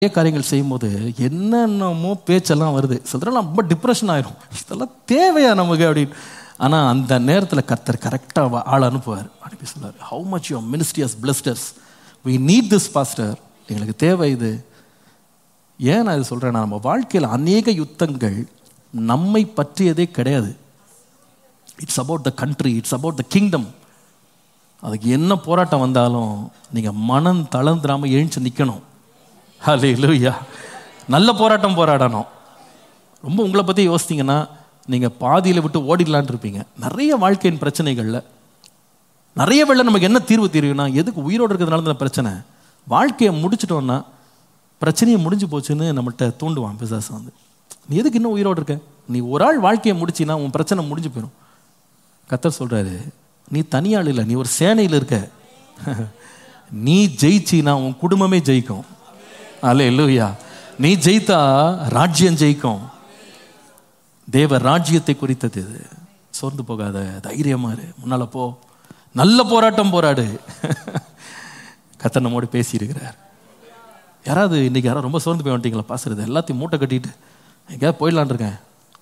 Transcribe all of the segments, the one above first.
நிறைய காரியங்கள் செய்யும்போது என்னென்னமோ பேச்செல்லாம் வருது சில ரொம்ப டிப்ரெஷன் ஆயிரும் இதெல்லாம் தேவையா நமக்கு அப்படின்னு ஆனால் அந்த நேரத்தில் கர்த்தர் கரெக்டாக ஆள் அனுப்புவார் அனுப்பி சொல்லுவார் how much your ministry has blessed us we need this pastor எங்களுக்கு தேவை இது ஏன் நான் இது சொல்கிறேன்னா நம்ம வாழ்க்கையில் அநேக யுத்தங்கள் நம்மை பற்றியதே கிடையாது it's about the country it's about the kingdom அதுக்கு என்ன போராட்டம் வந்தாலும் நீங்கள் மனம் தளர்ந்துடாமல் எழுந்து நிற்கணும் ஹலே லூயா நல்ல போராட்டம் போராடணும் ரொம்ப உங்களை பற்றி யோசித்தீங்கன்னா நீங்கள் பாதியில் விட்டு ஓடிடலான் இருப்பீங்க நிறைய வாழ்க்கையின் பிரச்சனைகளில் நிறைய வேளை நமக்கு என்ன தீர்வு தீர்வுனா எதுக்கு உயிரோடு இருக்கிறதுனால தான் பிரச்சனை வாழ்க்கையை முடிச்சிட்டோன்னா பிரச்சனையை முடிஞ்சு போச்சுன்னு நம்மள்கிட்ட தூண்டுவான் பிசாசம் வந்து நீ எதுக்கு இன்னும் உயிரோடு இருக்க நீ ஒரு ஆள் வாழ்க்கையை முடிச்சின்னா உன் பிரச்சனை முடிஞ்சு போயிடும் கத்தர் சொல்கிறாரு நீ தனியாள் இல்லை நீ ஒரு சேனையில் இருக்க நீ ஜெயிச்சினா உன் குடும்பமே ஜெயிக்கும் அல்ல இல்லையா நீ ஜெயித்தா ராஜ்யம் ஜெயிக்கும் தேவ ராஜ்யத்தை குறித்தது இது சோர்ந்து போகாத தைரியமா இரு முன்னால போ நல்ல போராட்டம் போராடு கத்தர் நம்மோடு பேசியிருக்கிறார் யாராவது இன்னைக்கு யாராவது ரொம்ப சோர்ந்து போய் வந்துட்டீங்களா பாசுறது எல்லாத்தையும் மூட்டை கட்டிட்டு எங்கேயாவது போயிடலான் இருக்கேன்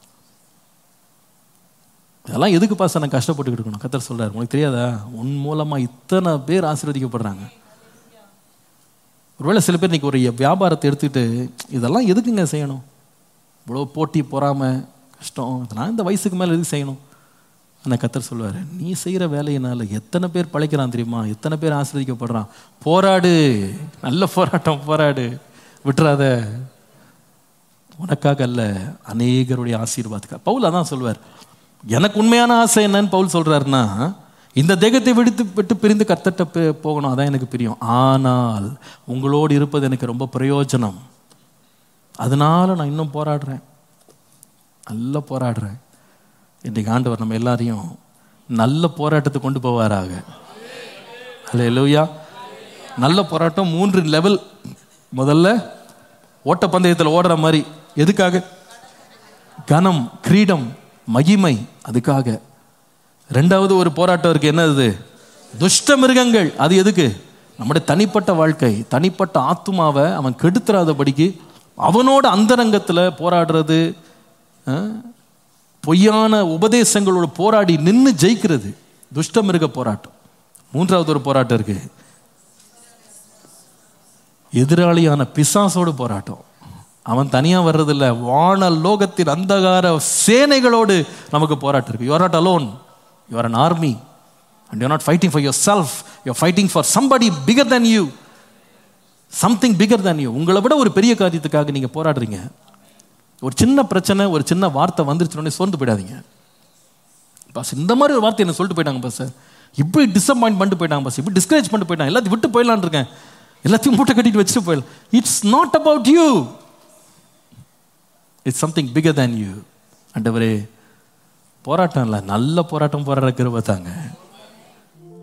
இதெல்லாம் எதுக்கு பாச நான் கஷ்டப்பட்டுக்கிட்டு இருக்கணும் கத்தர் சொல்றாரு உனக்கு தெரியாதா உன் மூலமா இத்தனை பேர் ஆசீர்வதிக்கப்படுறாங்க ஒருவேளை சில பேர் இன்னைக்கு ஒரு வியாபாரத்தை எடுத்துக்கிட்டு இதெல்லாம் எதுக்குங்க செய்யணும் இவ்வளோ போட்டி பொறாம கஷ்டம் இதெல்லாம் இந்த வயசுக்கு மேலே எதுக்கு செய்யணும் ஆனால் கத்தர் சொல்லுவார் நீ செய்கிற வேலையினால எத்தனை பேர் பழைக்கிறான் தெரியுமா எத்தனை பேர் ஆசிரியக்கப்படுறான் போராடு நல்ல போராட்டம் போராடு விட்டுறாத உனக்காக அல்ல அநேகருடைய ஆசீர்வாதத்துக்காக பவுல் அதான் சொல்வார் எனக்கு உண்மையான ஆசை என்னன்னு பவுல் சொல்றாருன்னா இந்த தேகத்தை விடுத்து விட்டு பிரிந்து கத்தட்ட போகணும் அதான் எனக்கு பிரியும் ஆனால் உங்களோடு இருப்பது எனக்கு ரொம்ப பிரயோஜனம் அதனால நான் இன்னும் போராடுறேன் நல்லா போராடுறேன் இன்றைக்கு ஆண்டவர் நம்ம எல்லாரையும் நல்ல போராட்டத்தை கொண்டு போவாராக அல்ல லூயா நல்ல போராட்டம் மூன்று லெவல் முதல்ல ஓட்டப்பந்தயத்தில் ஓடுற மாதிரி எதுக்காக கனம் கிரீடம் மகிமை அதுக்காக ரெண்டாவது ஒரு போராட்டம் இருக்கு என்னது துஷ்ட மிருகங்கள் அது எதுக்கு நம்முடைய தனிப்பட்ட வாழ்க்கை தனிப்பட்ட ஆத்மாவை அவன் கெடுத்துறாதபடிக்கு அவனோட அந்தரங்கத்தில் போராடுறது பொய்யான உபதேசங்களோட போராடி நின்று ஜெயிக்கிறது துஷ்ட மிருக போராட்டம் மூன்றாவது ஒரு போராட்டம் இருக்கு எதிராளியான பிசாசோடு போராட்டம் அவன் தனியாக வர்றதில்ல வான லோகத்தின் அந்தகார சேனைகளோடு நமக்கு போராட்டம் இருக்கு you're not alone you're an army and you're not fighting for yourself you're fighting for somebody bigger than you something bigger than you உங்களை விட ஒரு பெரிய காரியத்துக்காக நீங்கள் போராடுறீங்க ஒரு சின்ன பிரச்சனை ஒரு சின்ன வார்த்தை வந்துருச்சுனே சோர்ந்து போயிடாதீங்க பாஸ் இந்த மாதிரி ஒரு வார்த்தை என்ன சொல்லிட்டு போயிட்டாங்க பாஸ் இப்படி டிசப்பாயிண்ட் பண்ணிட்டு போயிட்டாங்க பாஸ் இப்படி டிஸ்கரேஜ் பண்ணிட்டு போயிட்டாங்க எல்லாத்தையும் விட்டு போயிடலான் இருக்கேன் எல்லாத்தையும் மூட்டை கட்டிட்டு வச்சுட்டு போயிடலாம் it's not about you it's something bigger than you அண்டவரே போராட்டம் இல்லை நல்ல போராட்டம் போராடுற கிருப தாங்க